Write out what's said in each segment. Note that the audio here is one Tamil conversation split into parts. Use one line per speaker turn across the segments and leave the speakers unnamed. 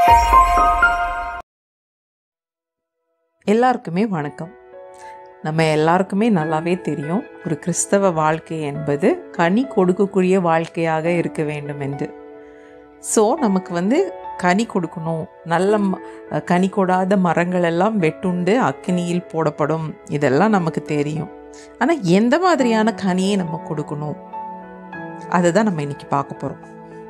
எல்லாருக்குமே வணக்கம் நம்ம எல்லாருக்குமே நல்லாவே தெரியும் ஒரு கிறிஸ்தவ வாழ்க்கை என்பது கனி கொடுக்கக்கூடிய வாழ்க்கையாக இருக்க வேண்டும் என்று ஸோ நமக்கு வந்து கனி கொடுக்கணும் நல்ல ம- கனி கொடாத மரங்கள் எல்லாம் வெட்டுண்டு அக்னியில் போடப்படும் இதெல்லாம் நமக்கு தெரியும் ஆனால் எந்த மாதிரியான கனியை நம்ம கொடுக்கணும் அதை தான் நம்ம இன்னைக்கு பார்க்க போகிறோம்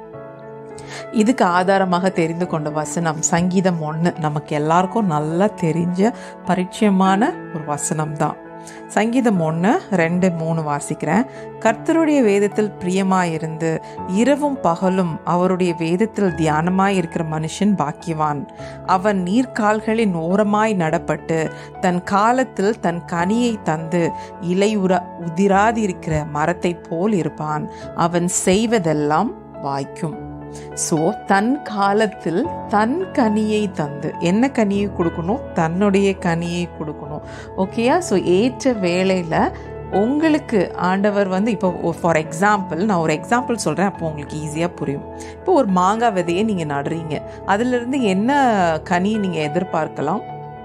இதுக்கு ஆதாரமாக தெரிந்து கொண்ட வசனம் சங்கீதம் ஒன்று நமக்கு எல்லாருக்கும் நல்லா தெரிஞ்ச பரிச்சயமான ஒரு வசனம் தான் சங்கீதம் ஒன்று ரெண்டு மூணு வாசிக்கிறேன் கர்த்தருடைய வேதத்தில் பிரியமாயிருந்து இரவும் பகலும் அவருடைய வேதத்தில் தியானமாய் இருக்கிற மனுஷன் பாக்கியவான் அவன் நீர்க்கால்களின் ஓரமாய் நடப்பட்டு தன் காலத்தில் தன் கனியை தந்து இலை உர உதிராதிருக்கிற மரத்தைப் போல் இருப்பான் அவன் செய்வதெல்லாம் வாய்க்கும் ஸோ தன் காலத்தில் தன் கனியை தந்து என்ன கனியை கொடுக்கணும் தன்னுடைய கனியை கொடுக்கணும் ஓகேயா ஸோ ஏற்ற வேளையில் உங்களுக்கு ஆண்டவர் வந்து இப்போ ஃபார் எக்ஸாம்பிள் நான் ஒரு எக்ஸாம்பிள் சொல்கிறேன் அப்போ உங்களுக்கு ஈஸியாக புரியும் இப்போ ஒரு மாங்காய் விதையை நீங்கள் நடுறீங்க அதிலிருந்து என்ன கனி நீங்கள் எதிர்பார்க்கலாம்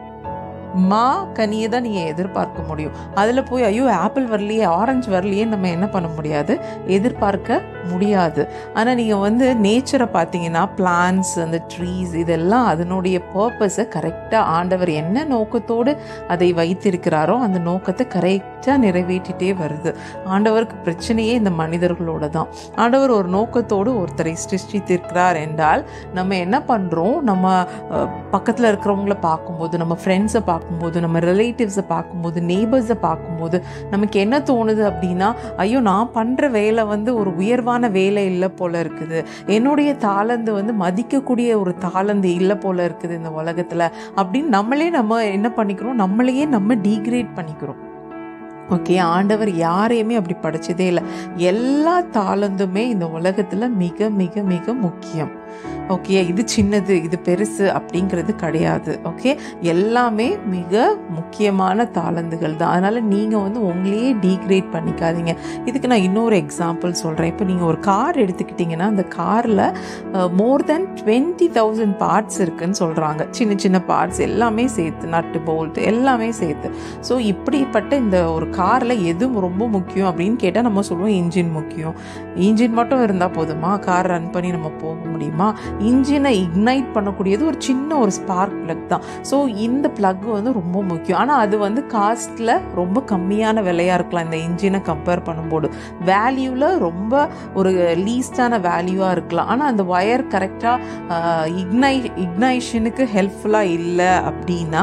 மா கனியை தான் நீங்கள் எதிர்பார்க்க முடியும் அதில் போய் ஐயோ ஆப்பிள் வரலையே ஆரஞ்சு வரலையே நம்ம என்ன பண்ண முடியாது எதிர்பார்க்க முடியாது ஆனால் நீங்கள் வந்து நேச்சரை பார்த்தீங்கன்னா பிளான்ஸ் அந்த ட்ரீஸ் இதெல்லாம் அதனுடைய பர்பஸை கரெக்டாக ஆண்டவர் என்ன நோக்கத்தோடு அதை வைத்திருக்கிறாரோ அந்த நோக்கத்தை கரெக்டாக நிறைவேற்றிட்டே வருது ஆண்டவருக்கு பிரச்சனையே இந்த மனிதர்களோட தான் ஆண்டவர் ஒரு நோக்கத்தோடு ஒருத்தரை சிருஷ்டித்திருக்கிறார் என்றால் நம்ம என்ன பண்ணுறோம் நம்ம பக்கத்தில் இருக்கிறவங்கள பார்க்கும்போது நம்ம ஃப்ரெண்ட்ஸை பார்க்கும்போது நம்ம ரிலேட்டிவ்ஸை பார்க்கும்போது நெய்பர்ஸை பார்க்கும்போது நமக்கு என்ன தோணுது அப்படின்னா ஐயோ நான் பண்ணுற வேலை வந்து ஒரு உயர்வான வேலை இல்லை போல இருக்குது என்னுடைய தாளந்து வந்து மதிக்கக்கூடிய ஒரு தாளந்து இல்லை போல இருக்குது இந்த உலகத்தில் அப்படின்னு நம்மளே நம்ம என்ன பண்ணிக்கிறோம் நம்மளையே நம்ம டீக்ரேட் பண்ணிக்கிறோம் ஓகே ஆண்டவர் யாரையுமே அப்படி படிச்சதே இல்லை எல்லா தாளந்துமே இந்த உலகத்தில் மிக மிக மிக முக்கியம் ஓகே இது சின்னது இது பெருசு அப்படிங்கிறது கிடையாது ஓகே எல்லாமே மிக முக்கியமான தாளந்துகள் தான் அதனால் நீங்கள் வந்து உங்களையே டீக்ரேட் பண்ணிக்காதீங்க இதுக்கு நான் இன்னொரு எக்ஸாம்பிள் சொல்கிறேன் இப்போ நீங்கள் ஒரு கார் எடுத்துக்கிட்டிங்கன்னா அந்த காரில் more then twenty thousand parts இருக்குன்னு சொல்கிறாங்க சின்ன சின்ன பார்ட்ஸ் எல்லாமே சேர்த்து நட்டு போல்ட் எல்லாமே சேர்த்து ஸோ இப்படிப்பட்ட இந்த ஒரு காரில் எது ரொம்ப முக்கியம் அப்படின்னு கேட்டால் நம்ம சொல்லுவோம் இன்ஜின் முக்கியம் இன்ஜின் மட்டும் இருந்தால் போதுமா கார் ரன் பண்ணி நம்ம போக முடியுமா இன்ஜினை இக்னைட் பண்ணக்கூடியது ஒரு சின்ன ஒரு ஸ்பார்க் பிளக் தான் ஸோ இந்த பிளக் வந்து ரொம்ப முக்கியம் ஆனால் அது வந்து காஸ்ட்டில் ரொம்ப கம்மியான விலையாக இருக்கலாம் இந்த இன்ஜினை கம்பேர் பண்ணும்போது வேல்யூவில் ரொம்ப ஒரு லீஸ்டான வேல்யூவாக இருக்கலாம் ஆனால் அந்த ஒயர் கரெக்டாக இக்னை இக்னைஷனுக்கு ஹெல்ப்ஃபுல்லாக இல்லை அப்படின்னா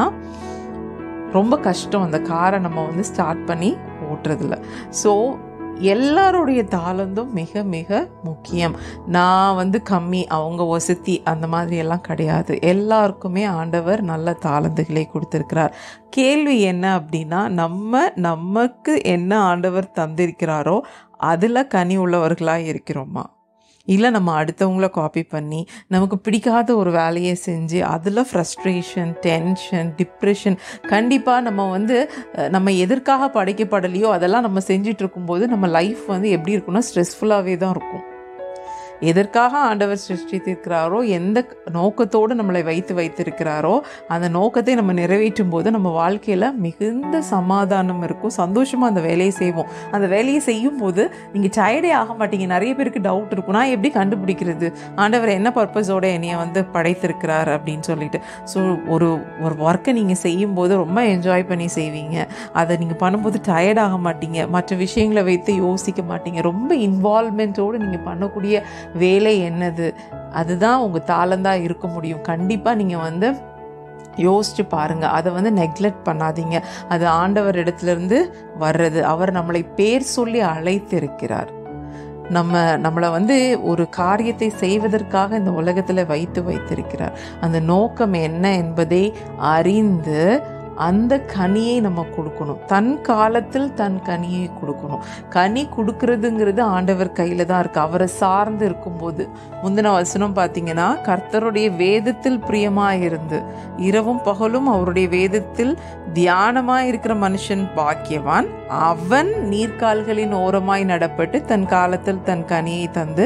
ரொம்ப கஷ்டம் அந்த காரை நம்ம வந்து ஸ்டார்ட் பண்ணி ஓட்டுறதுல ஸோ எல்லாருடைய தாளந்தும் மிக மிக முக்கியம் நான் வந்து கம்மி அவங்க ஒசத்தி அந்த மாதிரி எல்லாம் கிடையாது எல்லாருக்குமே ஆண்டவர் நல்ல தாளந்துகளை கொடுத்துருக்கிறார் கேள்வி என்ன அப்படின்னா நம்ம நமக்கு என்ன ஆண்டவர் தந்திருக்கிறாரோ அதில் கனி உள்ளவர்களாக இருக்கிறோமா இல்லை நம்ம அடுத்தவங்கள காப்பி பண்ணி நமக்கு பிடிக்காத ஒரு வேலையை செஞ்சு அதில் ஃப்ரஸ்ட்ரேஷன் டென்ஷன் டிப்ரெஷன் கண்டிப்பாக நம்ம வந்து அஹ், நம்ம எதற்காக படைக்கப்படலையோ அதெல்லாம் நம்ம செஞ்சுட்டு இருக்கும்போது நம்ம லைஃப் வந்து எப்படி இருக்கும்னா ஸ்ட்ரெஸ்ஃபுல்லாகவே தான் இருக்கும் எதற்காக ஆண்டவர் சிருஷ்டித்திருக்கிறாரோ எந்த நோக்கத்தோடு நம்மளை வைத்து வைத்திருக்கிறாரோ அந்த நோக்கத்தை நம்ம நிறைவேற்றும் போது நம்ம வாழ்க்கையில் மிகுந்த சமாதானம் இருக்கும் சந்தோஷமாக அந்த வேலையை செய்வோம் அந்த வேலையை செய்யும் போது நீங்கள் டயர்டே ஆக மாட்டீங்க நிறைய பேருக்கு டவுட் இருக்கும் நான் எப்படி கண்டுபிடிக்கிறது ஆண்டவர் என்ன பர்பஸோட என்னைய வந்து படைத்திருக்கிறார் அப்படின்னு சொல்லிட்டு ஸோ ஒரு ஒரு ஒர்க்கை நீங்கள் செய்யும்போது ரொம்ப என்ஜாய் பண்ணி செய்வீங்க அதை நீங்கள் பண்ணும்போது டயர்ட் ஆக மாட்டீங்க மற்ற விஷயங்களை வைத்து யோசிக்க மாட்டீங்க ரொம்ப இன்வால்மெண்ட்டோடு நீங்கள் பண்ணக்கூடிய வேலை என்னது அதுதான் உங்கள் தாளந்தாக இருக்க முடியும் கண்டிப்பாக நீங்கள் வந்து யோசிச்சு பாருங்க அதை வந்து நெக்லெக்ட் பண்ணாதீங்க அது ஆண்டவர் இடத்துலேருந்து வர்றது அவர் நம்மளை பேர் சொல்லி அழைத்திருக்கிறார் நம்ம நம்மளை வந்து ஒரு காரியத்தை செய்வதற்காக இந்த உலகத்தில் வைத்து வைத்திருக்கிறார் அந்த நோக்கம் என்ன என்பதை அறிந்து அந்த கனியை நம்ம கொடுக்கணும் தன் காலத்தில் தன் கனியை கொடுக்கணும் கனி கொடுக்கறதுங்கிறது ஆண்டவர் கையில் தான் இருக்கு அவரை சார்ந்து இருக்கும்போது முந்தின வசனம் பார்த்தீங்கன்னா கர்த்தருடைய வேதத்தில் பிரியமாக இருந்து இரவும் பகலும் அவருடைய வேதத்தில் தியானமாய் இருக்கிற மனுஷன் பாக்கியவான் அவன் நீர்க்கால்களின் ஓரமாய் நடப்பட்டு தன் காலத்தில் தன் கனியை தந்து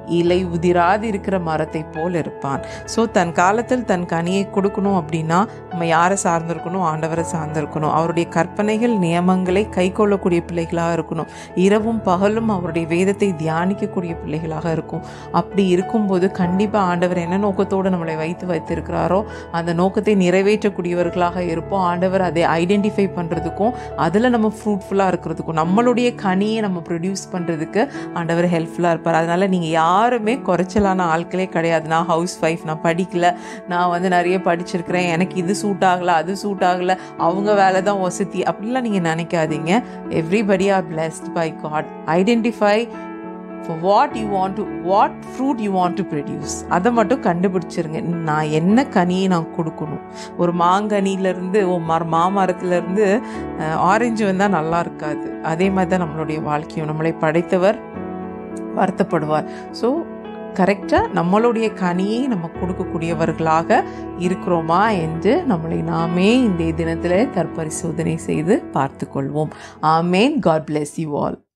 இலை உதிராது இருக்கிற மரத்தை போல் இருப்பான் ஸோ தன் காலத்தில் தன் கனியை கொடுக்கணும் அப்படின்னா நம்ம யாரை சார்ந்திருக்கணும் ஆண்டவரை சார்ந்திருக்கணும் அவருடைய கற்பனைகள் நியமங்களை கை கொள்ளக்கூடிய பிள்ளைகளாக இருக்கணும் இரவும் பகலும் அவருடைய வேதத்தை தியானிக்கக்கூடிய பிள்ளைகளாக இருக்கும் அப்படி இருக்கும்போது கண்டிப்பாக ஆண்டவர் என்ன நோக்கத்தோடு நம்மளை வைத்து வைத்திருக்கிறாரோ அந்த நோக்கத்தை நிறைவேற்றக்கூடியவர்களாக இருப்போம் ஆண்டவர் அதை ஐடென்டிஃபை பண்ணுறதுக்கும் அதில் நம்ம ஃப்ரூட்ஃபுல்லாக இருக்கிறதுக்கும் நம்மளுடைய கனியை நம்ம ப்ரொடியூஸ் பண்ணுறதுக்கு ஆண்டவர் ஹெல்ப்ஃபுல்லாக இருப்பார் அதனால் நீங்கள் யாருமே குறைச்சலான ஆட்களே கிடையாது நான் ஹவுஸ் ஒய்ஃப் நான் படிக்கல நான் வந்து நிறைய படிச்சிருக்கிறேன் எனக்கு இது சூட் ஆகலை அது சூட் ஆகலை அவங்க வேலை தான் வசதி அப்படிலாம் நீங்கள் நினைக்காதீங்க everybody are blessed by God identify for what you want to what fruit you want to produce அதை மட்டும் கண்டுபிடிச்சிருங்க நான் என்ன கனியை நான் கொடுக்கணும் ஒரு மாங்கனியிலேருந்து ஓ மர மாமரத்துலேருந்து ஆரஞ்சு வந்தால் நல்லா இருக்காது அதே மாதிரி தான் நம்மளுடைய வாழ்க்கையும் நம்மளை படைத்தவர் வருத்தப்படுவார் ஸோ கரெக்டாக நம்மளுடைய கனியை நம்ம கொடுக்கக்கூடியவர்களாக இருக்கிறோமா என்று நம்மளை நாமே இந்த தினத்தில் தற்பரிசோதனை செய்து பார்த்து கொள்வோம் ஆமேன் காட் பிளெஸ் யூ ஆல்